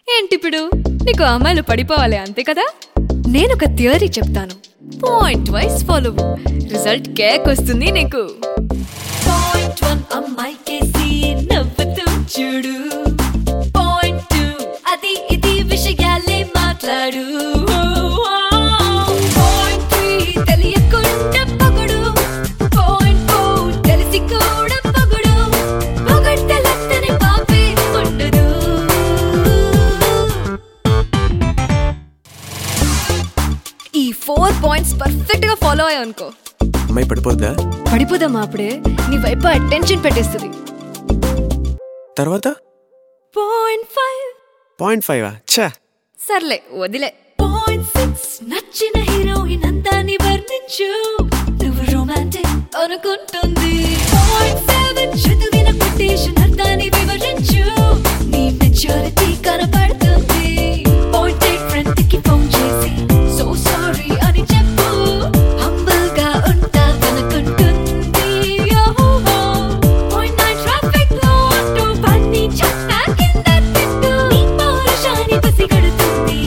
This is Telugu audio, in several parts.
ఏంటిప్పుడు నీకు అమ్మాయిలు పడిపోవాలి అంతే కదా నేను ఒక థియరీ చెప్తాను పాయింట్ వైస్ ఫాలో రిజల్ట్ కేక్ వస్తుంది నీకు పాయింట్ వన్ అమ్మాయికేసి నవ్వుతూ చూడు పాయింట్ టూ అది ఇది విషయాలే మాట్లాడు పాయింట్ త్రీ తెలియకుండా పొగడు పాయింట్ ఫోర్ తెలిసి కూడా పొగడు పొగడ్తలత్తని పాపే ఉండదు ఈ ఫోర్ పాయింట్స్ పర్ఫెక్ట్ గా ఫాలో అయ్యా అనుకో అమ్మాయి పడిపోద్దా పడిపోదామా అప్పుడే నీ వైపు అటెన్షన్ పెట్టేస్తుంది తర్వాత పాయింట్ ఫైవ్ పాయింట్ ఫైవ్ ఛా సర్లే వదిలే పాయింట్ సిక్స్ నచ్చిన హీరోయిన్ అందాన్ని వర్ణించు నువ్వు రొమాంటిక్ అనుకుంటుంది పాయింట్ సెవెన్ చదివిన కొటేషన్ అర్థాన్ని వివరించు నీ మెచ్యూరిటీ కనపడుతుంది పాయింట్ ఎయిట్ ఫ్రెండ్ కి ఫోన్ చేసి సో సారీ అని చెప్పు హంబల్ గా ఉంటావనుకుంటుంది పాయింట్ నైన్ ట్రాఫిక్ లో అంటూ బండి చట్టా కింద తిట్టు నీ పౌరుషాన్ని పసిగడుతుంది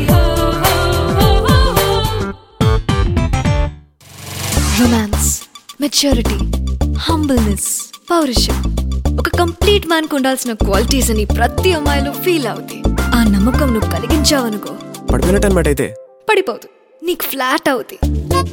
రొమాన్స్ మెచ్యూరిటీ హంబుల్నెస్ పౌరుషం ఒక కంప్లీట్ మ్యాన్ కు ఉండాల్సిన క్వాలిటీస్ అని ప్రతి అమ్మాయిలో ఫీల్ అవుతాయి ఆ నమ్మకం నువ్వు కలిగించావనుకో పడిపోయినట్టు అనమాట అయితే పడిపోదు నీకు ఫ్లాట్ అవుతాయి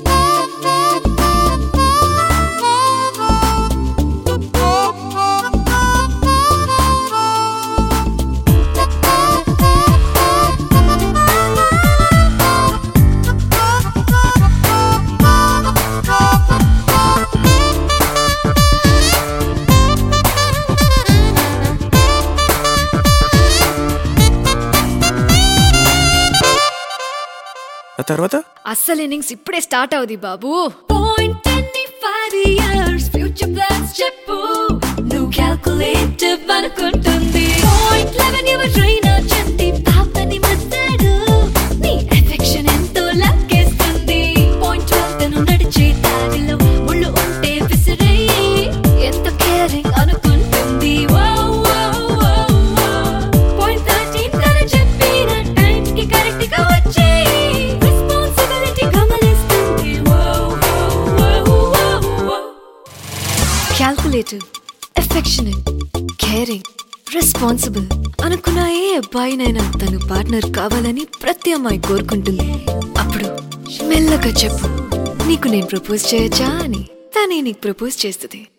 ఆ తర్వాత అస్సలు ఇన్నింగ్స్ ఇప్పుడే స్టార్ట్ అవుది బాబు point five years future plans చెప్పు నువ్వు క్యాల్కులేటివ్ అనుకుంటుంది పాయింట్ లెవెన్ ఎవరు ట్రైనర్ చంటి పాపని మస్తాడు నీ ఎఫెక్షన్ ఎంతో లక్కేస్తుంది పాయింట్ ట్వెల్వ్ తను నడిచే దారిలో ముళ్ళు ఉంటే విసిరేయి ఎంత కేరింగ్ అనుకుంటుంది పాయింట్ థర్టీన్ తను చెప్పిన టైం కి కరెక్ట్ గా వచ్చేయి రెస్పాన్సిబిలిటీ గమనిస్తుంది క్యాల్కులేటివ్ ఎఫెక్షనెట్ కేరింగ్ రెస్పాన్సిబుల్ అనుకున్న ఏ అబ్బాయినైనా తను పార్ట్నర్ కావాలని ప్రతి అమ్మాయి కోరుకుంటుంది అప్పుడు మెల్లగా చెప్పు నీకు నేను ప్రపోజ్ చేయొచ్చా అని తనే నీకు ప్రపోజ్ చేస్తుంది